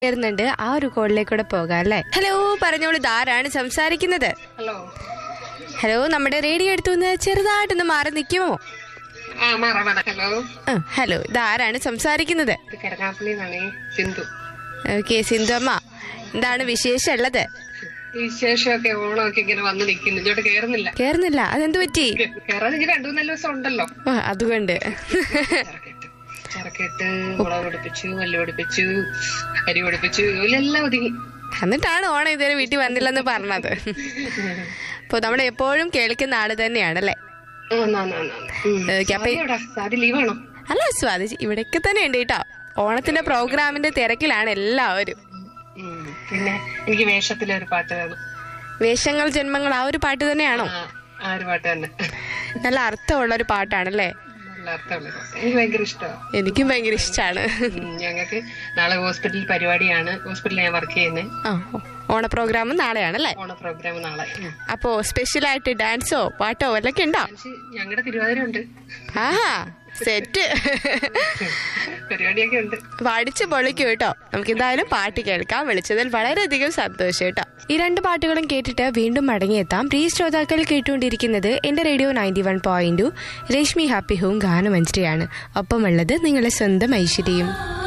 ചേർന്നുണ്ട് ആ ഒരു കോളിലേക്കൂടെ പോകാം അല്ലേ ഹലോ പറഞ്ഞോളൂ ഇതാരാണ് സംസാരിക്കുന്നത് ഹലോ ഹലോ നമ്മുടെ റേഡിയോ എടുത്തുനിന്ന് ചെറുതായിട്ടൊന്ന് മാറി നിൽക്കുമോ ആ മാറാം ഹലോ ആ, ഹലോ ഇതാരാണ് സംസാരിക്കുന്നത് ഇത് കരകാപ്പള്ളി നിന്നാണേ സിന്ധു ഓക്കെ സിന്ധു അമ്മ എന്താണ് വിശേഷം ഉള്ളത് വിശേഷമൊക്കെ ഓണമൊക്കെ ഇങ്ങനെ വന്ന് നിൽക്കുന്നു ഇങ്ങോട്ട് കേറുന്നില്ല കേറുന്നില്ല അതെന്ത് പറ്റി കേറാൻ ഇങ്ങനെ രണ്ടു മൂന്നാല് ദിവസം ഉണ്ടല്ലോ ആ, അതുകൊണ്ട് ചരക്കെട്ട് ചരക്കെട്ട് മുളക് പൊടിപ്പിച്ചു മല്ലി പൊടിപ്പിച്ചു അരി പൊടിപ്പിച്ചു ഇതിലെല്ലാം ഒതുങ്ങി എന്നിട്ടാണ് ഓണം ഇതുവരെ വീട്ടിൽ വന്നില്ലെന്ന് പറഞ്ഞത് അപ്പൊ നമ്മൾ എപ്പോഴും കേൾക്കുന്ന ആള് തന്നെയാണല്ലേ ആ, ആ, ആ, ആ. ഉം. ഓക്കെ, അപ്പൊ ഈ- സാരി എവിടാ? സാരി ലീവാണോ അല്ല സ്വാതി ഇവിടെയൊക്കെ തന്നെ ഉണ്ട് കേട്ടോ ഓണത്തിന്റെ പ്രോഗ്രാമിന്റെ തിരക്കിലാണ് എല്ലാവരും ഉം. പിന്നെ എനിക്ക് വേഷത്തിലൊരു പാട്ട് വേണം വേഷങ്ങൾ ജന്മങ്ങൾ ആ ഒരു പാട്ട് തന്നെയാണോ ആ, ആ ഒരു പാട്ട് തന്നെ നല്ല അർത്ഥമുള്ള ഒരു പാട്ടാണല്ലേ നല്ല അർത്ഥമുള്ള പാട്ട് എനിക്ക് ഭയങ്കര ഇഷ്ടമാണ് എനിക്കും ഭയങ്കര ഇഷ്ടമാണ് ഞങ്ങൾക്ക് നാളെ ഹോസ്പിറ്റൽ പരിപാടിയാണ് ഹോസ്പിറ്റലിൽ ഞാൻ വർക്ക് ചെയ്യുന്നത് ആ ഓണ പ്രോഗ്രാം നാളെയാണല്ലേ ഓണ പ്രോഗ്രാം നാളെ ഉം. അപ്പോ സ്പെഷ്യലായിട്ട് ഡാൻസോ പാട്ടോ വല്ലൊക്കെ ഉണ്ടോ പക്ഷേ ഞങ്ങളുടെ തിരുവാതിര ഉണ്ട് ആഹാ സെറ്റ് പരിപാടിയൊക്കെ ഉണ്ട് പഠിച്ചു പൊളിക്കും കേട്ടോ നമുക്ക് എന്തായാലും പാട്ട് കേൾക്കാം വിളിച്ചതിൽ വളരെയധികം സന്തോഷം കേട്ടോ ഈ രണ്ട് പാട്ടുകളും കേട്ടിട്ട് വീണ്ടും മടങ്ങിയെത്താം പ്രിയ ശ്രോതാക്കൾ കേട്ടുകൊണ്ടിരിക്കുന്നത് എന്റെ radio ninety one point Rashmi happy home ഗാനമഞ്ജരിയാണ് ഒപ്പമുള്ളത് നിങ്ങളുടെ സ്വന്തം ഐശ്വര്യയും